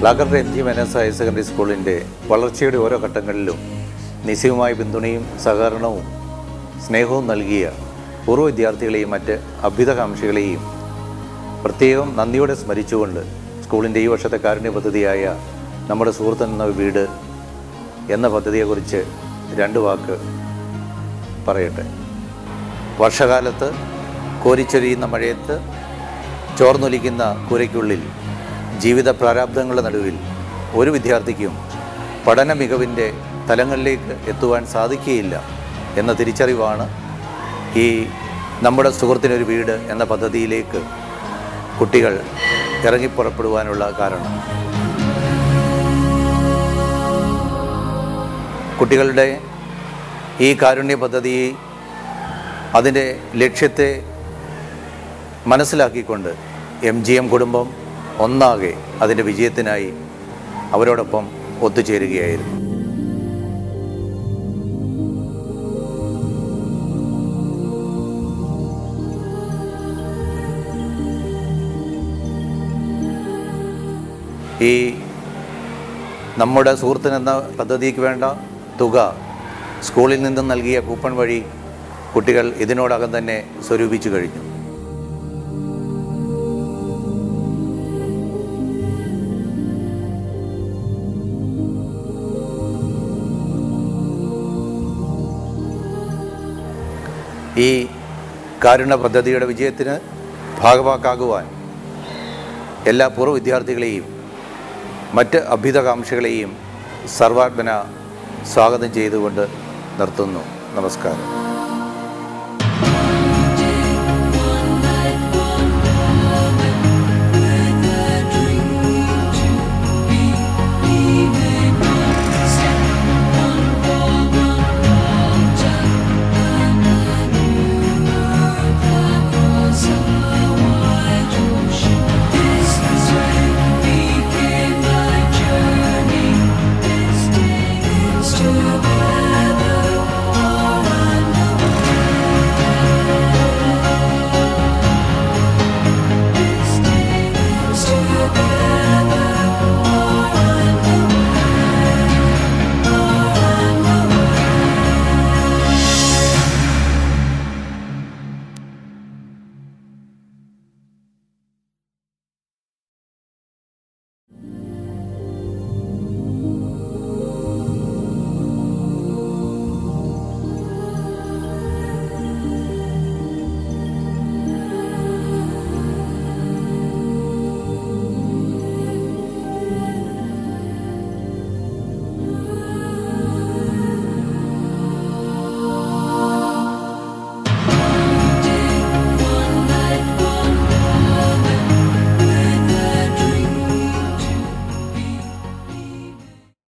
പ്ലാക്കർ M G men's higher secondary സ്കൂളിൻ്റെ വളർച്ചയുടെ ഓരോ ഘട്ടങ്ങളിലും നിസ്സീയമായ പിന്തുണയും സഹകരണവും സ്നേഹവും നൽകിയ പൂർവ്വ വിദ്യാർത്ഥികളെയും മറ്റ് അഭ്യുതകാംക്ഷികളെയും പ്രത്യേകം നന്ദിയോടെ സ്മരിച്ചുകൊണ്ട് സ്കൂളിൻ്റെ ഈ വർഷത്തെ കാരുണ്യ പദ്ധതിയായ നമ്മുടെ സുഹൃത്തെന്ന വീട് എന്ന പദ്ധതിയെക്കുറിച്ച് രണ്ട് വാക്ക് പറയട്ടെ വർഷകാലത്ത് കോരിച്ചൊരിയുന്ന മഴയത്ത് ചോർന്നൊലിക്കുന്ന കൂരയ്ക്കുള്ളിൽ ജീവിത പ്രാരാബ്ദങ്ങളുടെ നടുവിൽ ഒരു വിദ്യാർത്ഥിക്കും പഠന മികവിൻ്റെ തലങ്ങളിലേക്ക് എത്തുവാൻ സാധിക്കുകയില്ല എന്ന തിരിച്ചറിവാണ് ഈ നമ്മുടെ സുഹൃത്തിനൊരു വീട് എന്ന പദ്ധതിയിലേക്ക് കുട്ടികൾ ഇറങ്ങിപ്പുറപ്പെടുവാനുള്ള കാരണം കുട്ടികളുടെ ഈ കാരുണ്യ പദ്ധതി അതിൻ്റെ ലക്ഷ്യത്തെ മനസ്സിലാക്കിക്കൊണ്ട് എം ജി എം കുടുംബം ഒന്നാകെ അതിൻ്റെ വിജയത്തിനായി അവരോടൊപ്പം ഒത്തുചേരുകയായിരുന്നു ഈ നമ്മുടെ സുഹൃത്തിനെന്ന പദ്ധതിക്ക് വേണ്ട തുക സ്കൂളിൽ നിന്നും നൽകിയ കൂപ്പൺ വഴി കുട്ടികൾ ഇതിനോടകം തന്നെ സ്വരൂപിച്ചു കഴിഞ്ഞു ഈ കാരുണ്യ പദ്ധതിയുടെ വിജയത്തിന് ഭാഗവാക്കാകുവാൻ എല്ലാ പൂർവ്വ വിദ്യാർത്ഥികളെയും മറ്റ് അഭ്യുതകാംക്ഷികളെയും സർവാത്മന സ്വാഗതം ചെയ്തുകൊണ്ട് നിർത്തുന്നു നമസ്കാരം